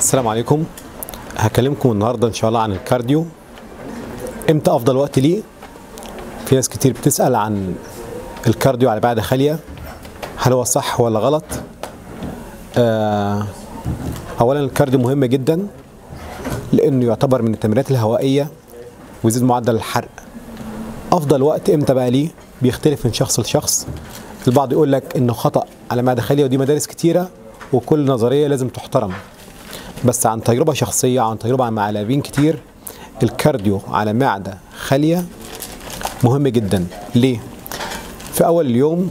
السلام عليكم هكلمكم النهارده ان شاء الله عن الكارديو امتى افضل وقت ليه في ناس كتير بتسال عن الكارديو على بعد خاليه هل هو صح ولا غلط آه اولا الكارديو مهم جدا لانه يعتبر من التمرينات الهوائيه ويزيد معدل الحرق افضل وقت امتى بقى ليه بيختلف من شخص لشخص البعض يقول لك انه خطا على معده خاليه ودي مدارس كتيره وكل نظريه لازم تحترم بس عن تجربه شخصيه عن تجربه مع لاعبين كتير الكارديو على معده خاليه مهم جدا ليه في اول اليوم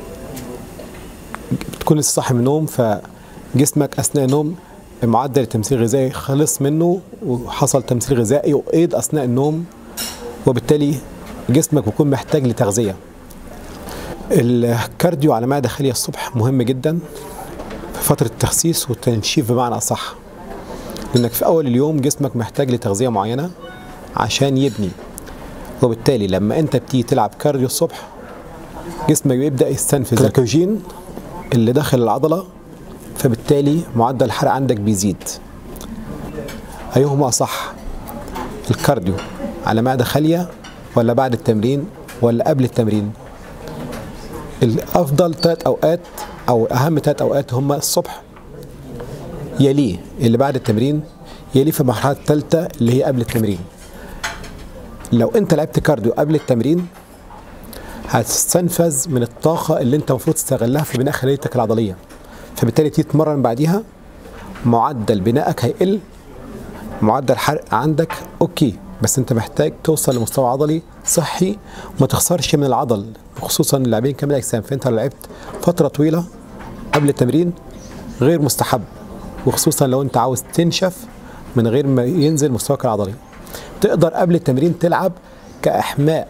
بتكون لسه صاحي من النوم فجسمك اثناء النوم معدل التمثيل الغذائي خلص منه وحصل تمثيل غذائي وايض اثناء النوم وبالتالي جسمك بيكون محتاج لتغذيه الكارديو على معده خاليه الصبح مهم جدا في فتره التخسيس والتنشيف بمعنى اصح لانك في اول اليوم جسمك محتاج لتغذيه معينه عشان يبني وبالتالي لما انت بتيجي تلعب كارديو الصبح جسمك بيبدا يستنفذ الجلوكوجين اللي داخل العضله فبالتالي معدل الحرق عندك بيزيد ايهما صح الكارديو على معده خاليه ولا بعد التمرين ولا قبل التمرين الافضل ثلاث اوقات او اهم ثلاث اوقات هما الصبح يليه اللي بعد التمرين يليه في المرحله الثالثه اللي هي قبل التمرين لو انت لعبت كارديو قبل التمرين هتستنفذ من الطاقه اللي انت المفروض تستغلها في بناء خليتك العضليه فبالتالي تيجي تتمرن بعديها معدل بنائك هيقل معدل حرق عندك اوكي بس انت محتاج توصل لمستوى عضلي صحي وما تخسرش من العضل خصوصا اللاعبين كامل الاجسام فانت لو لعبت فتره طويله قبل التمرين غير مستحب وخصوصا لو انت عاوز تنشف من غير ما ينزل مستواك العضلي تقدر قبل التمرين تلعب كاحماء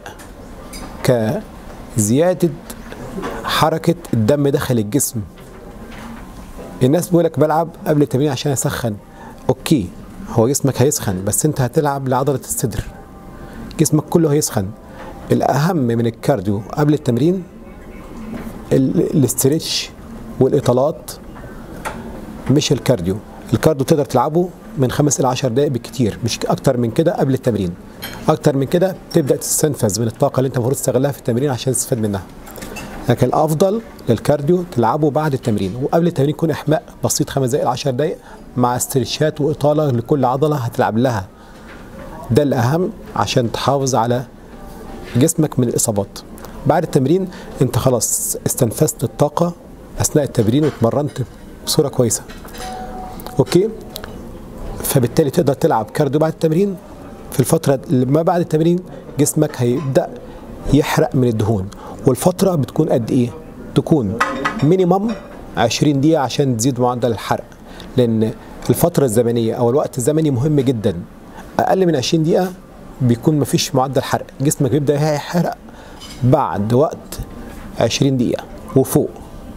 كزياده حركه الدم داخل الجسم الناس بيقول لك بلعب قبل التمرين عشان اسخن اوكي هو جسمك هيسخن بس انت هتلعب لعضله الصدر جسمك كله هيسخن الاهم من الكارديو قبل التمرين الاسترتش والاطالات مش الكارديو الكارديو تقدر تلعبه من خمس الى 10 دقائق بالكتير مش اكتر من كده قبل التمرين اكتر من كده تبدا تستنفذ من الطاقه اللي انت المفروض تستغلها في التمرين عشان تستفاد منها لكن الافضل للكارديو تلعبه بعد التمرين وقبل التمرين يكون احماء بسيط خمس دقائق 10 دقائق مع استرتشات واطاله لكل عضله هتلعب لها ده الاهم عشان تحافظ على جسمك من الاصابات بعد التمرين انت خلاص استنفذت الطاقه اثناء التمرين واتمرنت بصوره كويسه اوكي فبالتالي تقدر تلعب كارديو بعد التمرين في الفتره اللي ما بعد التمرين جسمك هيبدا يحرق من الدهون والفتره بتكون قد ايه تكون مينيمم 20 دقيقه عشان تزيد معدل الحرق لان الفتره الزمنيه او الوقت الزمني مهم جدا اقل من 20 دقيقه بيكون مفيش معدل حرق جسمك بيبدا يحرق بعد وقت 20 دقيقه وفوق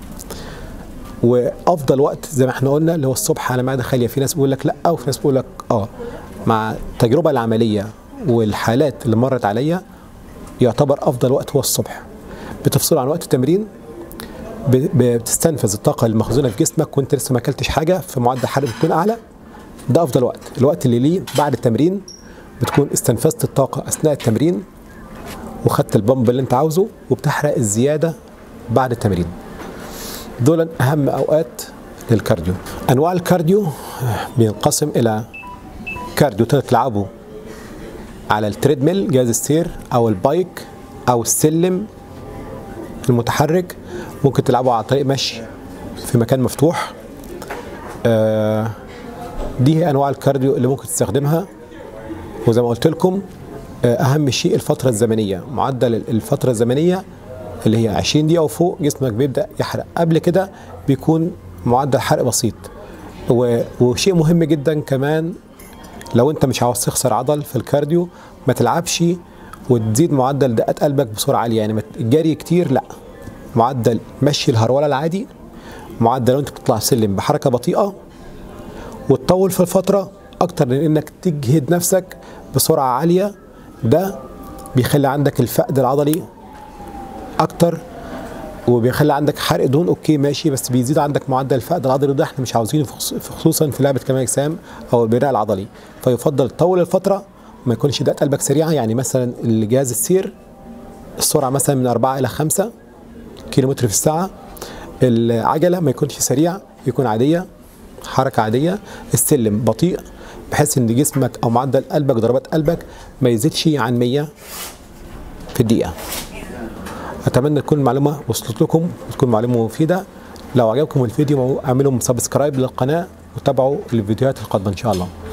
وافضل وقت زي ما احنا قلنا اللي هو الصبح على معده خاليه في ناس بيقول لك لا وفي ناس بيقول لك اه مع التجربه العمليه والحالات اللي مرت عليا يعتبر افضل وقت هو الصبح بتفصل عن وقت التمرين بتستنفذ الطاقه المخزونه في جسمك وانت لسه ما اكلتش حاجه فمعدل الحرق بيكون اعلى ده افضل وقت الوقت اللي ليه بعد التمرين بتكون استنفذت الطاقه اثناء التمرين وخدت البمب اللي انت عاوزه وبتحرق الزياده بعد التمرين دول اهم اوقات للكارديو انواع الكارديو بينقسم الى كارديو تقدر تلعبه على التريدميل جهاز السير او البايك او السلم المتحرك ممكن تلعبه على طريق مشي في مكان مفتوح آه دي هي انواع الكارديو اللي ممكن تستخدمها وزي ما قلت لكم آه اهم شيء الفتره الزمنيه معدل الفتره الزمنيه اللي هي 20 دقيقه وفوق جسمك بيبدا يحرق قبل كده بيكون معدل حرق بسيط وشيء مهم جدا كمان لو انت مش عاوز تخسر عضل في الكارديو ما تلعبش وتزيد معدل دقات قلبك بسرعه عاليه يعني الجري كتير لا معدل مشي الهروله العادي معدل لو انت بتطلع سلم بحركه بطيئه وتطول في الفتره اكتر من انك تجهد نفسك بسرعه عاليه ده بيخلي عندك الفقد العضلي اكتر وبيخلي عندك حرق دهون اوكي ماشي بس بيزيد عندك معدل الفقد العضلي ده احنا مش عاوزينه في خص- في خصوصا في لعبه كمال الاجسام او البناء العضلي فيفضل تطول الفتره ما يكونش دقات قلبك سريعه يعني مثلا الجهاز السير السرعه مثلا من 4 الى 5 كيلومتر في الساعه العجله ما يكونش سريع يكون عاديه حركه عاديه السلم بطيء بحيث ان جسمك او معدل قلبك ضربات قلبك ما يزيدش عن 100 في الدقيقه اتمنى تكون المعلومه وصلت لكم وتكون معلومه مفيده لو عجبكم الفيديو اعملوا سبسكرايب للقناه وتابعوا الفيديوهات القادمه ان شاء الله